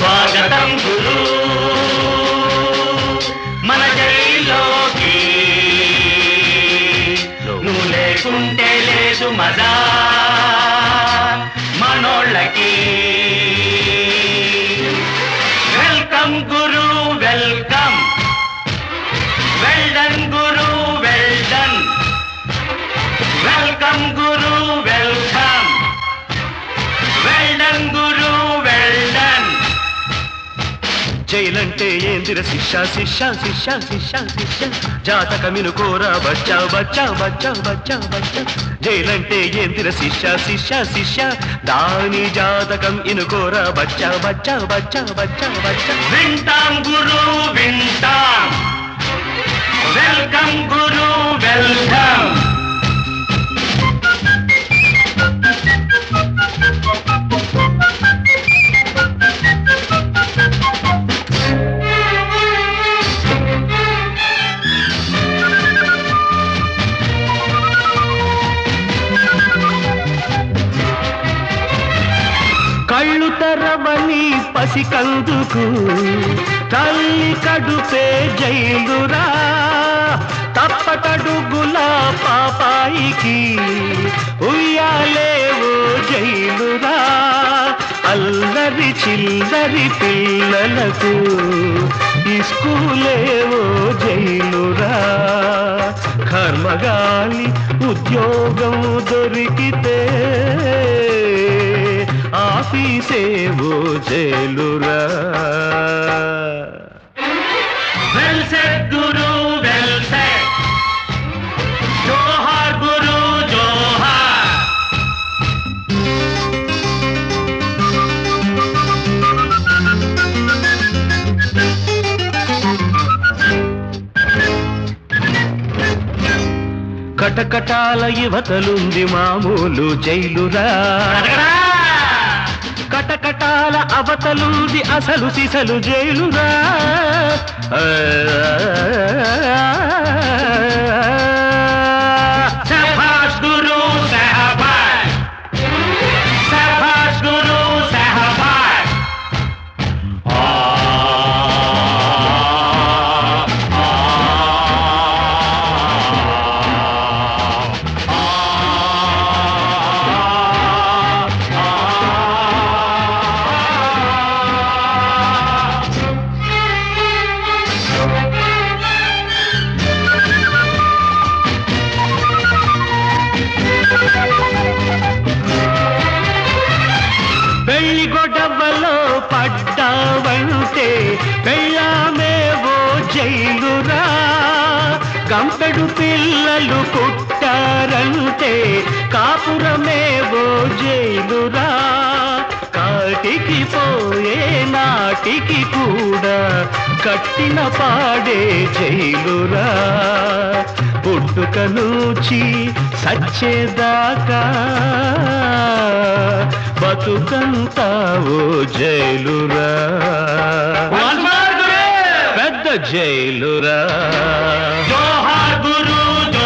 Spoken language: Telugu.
స్వాగతం గురు మన జైల్లోకి నువ్వు లేకుంటే లేదు మజా మనోళ్ళకి వెల్కమ్ గురు వెల్కమ్ వెల్డన్ గురు వెల్డన్ వెల్కమ్ గురు వెల్కమ్ వెల్డన్ గురు వెల్డన్ జైలంటే ఏందిర శిక్ష శిక్ష శిక్ష శిక్ష శిక్ష జాతకమిను కోరా బచ్చా బచ్చా బచ్చా బచ్చా బచ్చా జైలంటే ఏందిర శిక్ష శిక్ష శిక్ష దాని జాతకం ఇనుకోరా బచ్చా బచ్చా బచ్చా బచ్చా బచ్చా వింటాం గురు వింటాం వెల్కమ్ గురు వెల్కమ్ కళ్ళు తెరవని పసికందుకు తల్లి కడుపే జైలురా తప్పటడుగుల పాపాయికి ఉయ్యాలేవో జైలురా అల్లరి చిల్లరి పిల్లలకు ఇస్కూలేవో జైలురా కర్మగాలి ఉద్యోగం దొరికితే ఆఫీసేవో జైలురా వెల్ సెట్ గురు వెల్ సెట్ జోహార్ గురు జోహార్ కటకటాల యువతలుంది మామూలు జైలురా అడగరా కటకటాల అవతలుంది అసలు సిసలు జైలురా సభాష్ గురు సహబాష్ సభాష్ గురు సహబాష్ పెళ్లి గొడవలో పడ్డావంటే పెళ్ళామేవో జైలురా కంపెడు పిల్లలు పుట్టారంటే కాపురమేవో జైలురా కాటికి పోయే నాటికి కూడా కట్టిన పాడే జైలురా పుట్టుక నుంచి సచ్చేదాకా బతుకంతా ఓ జైలురా One more గురు పెద్ద జైలురా జోహార్ గురు